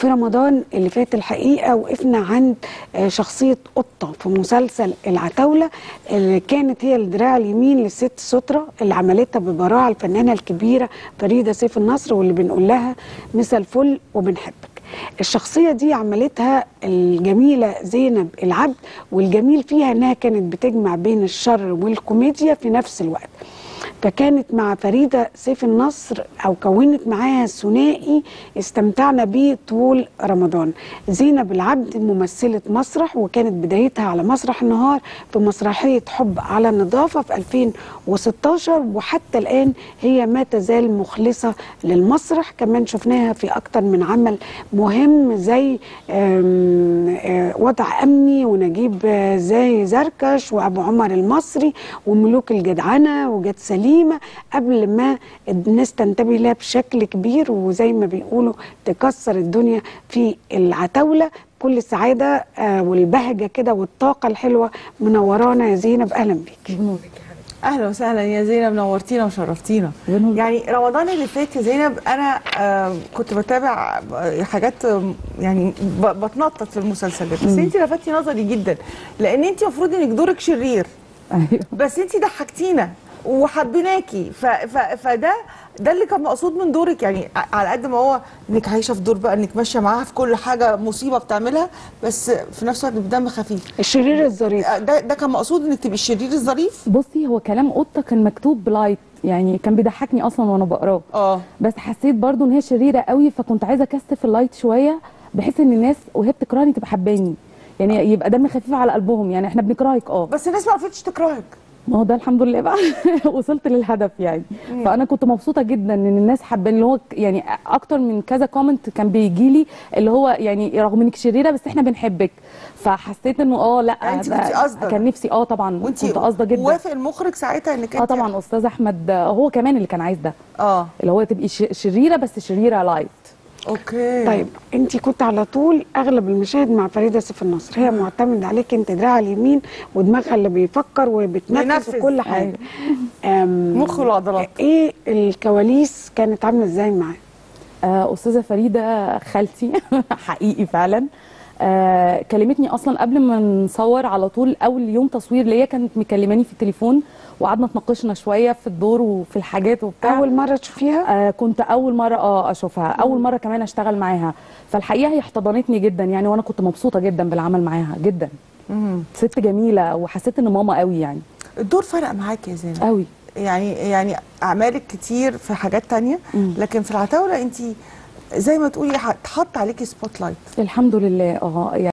في رمضان اللي فات الحقيقه وقفنا عند آه، شخصيه قطه في مسلسل العتاوله اللي كانت هي الدراع اليمين للست ستره اللي عملتها ببراعه الفنانه الكبيره فريده سيف النصر واللي بنقول لها مسا الفل وبنحبك الشخصيه دي عملتها الجميله زينب العبد والجميل فيها انها كانت بتجمع بين الشر والكوميديا في نفس الوقت فكانت مع فريدة سيف النصر أو كونت معاها ثنائي استمتعنا بيه طول رمضان زينب العبد ممثلة مسرح وكانت بدايتها على مسرح النهار في مسرحية حب على النظافة في 2016 وحتى الآن هي ما تزال مخلصة للمسرح كمان شفناها في أكتر من عمل مهم زي آم، آه، وضع أمني ونجيب آه، زي زركش وأبو عمر المصري وملوك الجدعنة وجت سليمة قبل ما الناس تنتبه لها بشكل كبير وزي ما بيقولوا تكسر الدنيا في العتاولة كل السعادة آه، والبهجة كده والطاقة الحلوة منورانا يا زينب أهلا بيك اهلا وسهلا يا زينب نورتينا وشرفتينا يعني رمضان اللي فات يا زينب انا آه كنت بتابع آه، حاجات آه، يعني ب- بتنطط في المسلسلات بس انت لفتتي نظري جدا لان انت المفروض انك دورك شرير ايوه بس انت ضحكتينا وحبيناكي ف ف فده ده اللي كان مقصود من دورك يعني ع- على قد ما هو انك عايشه في دور بقى انك ماشيه معاها في كل حاجه مصيبه بتعملها بس في نفس الوقت بدم خفيف الشرير الظريف آه، ده ده كان مقصود انك تبقي الشرير الظريف بصي هو كلام قطه كان مكتوب بلايت يعني كان بيضحكني اصلا وانا بقراه اه بس حسيت برضو ان هي شريره قوي فكنت عايزه اكثف اللايت شويه بحيث ان الناس وهي بتكرهني تبقى حباني يعني يبقى دم خفيف على قلبهم يعني احنا بنكرهك اه بس الناس ما عرفتش تكرهك ما هو ده الحمد لله بقى وصلت للهدف يعني فانا كنت مبسوطه جدا ان الناس حابين اللي هو ك- يعني اكتر من كذا كومنت كان بيجي لي اللي هو يعني رغم انك شريره بس احنا بنحبك فحسيت انه اه لا يعني انت ده كنتي قاصدة كان نفسي اه طبعا وانت كنت قاصده جدا وافق المخرج ساعتها انك اه انت طبعا استاذ احمد آه، هو كمان اللي كان عايز ده اه اللي هو تبقي ش- شريره بس شريره لايت اوكي طيب انت كنت على طول اغلب المشاهد مع فريده سيف النصر هي معتمده عليك انت دراعها اليمين ودماغها اللي بيفكر وبتنفذ بينفذ. وكل حاجه أم، مخ والعضلات. ايه الكواليس كانت عامله ازاي معاه آه، استاذه فريده خالتي حقيقي فعلا آه كلمتني اصلا قبل ما نصور على طول اول يوم تصوير ليا كانت مكلماني في التليفون وقعدنا اتناقشنا شويه في الدور وفي الحاجات وبتاع اول مره تشوفيها آه كنت اول مره اه اشوفها اول مره كمان اشتغل معاها فالحقيقه هي احتضنتني جدا يعني وانا كنت مبسوطه جدا بالعمل معاها جدا ست جميله وحسيت ان ماما قوي يعني الدور فرق معاك يا زينب قوي يعني يعني اعمالك كتير في حاجات تانية لكن في العتاوله انت زي ما تقولي اتحط عليكي سبوت لايت الحمد لله اه يعني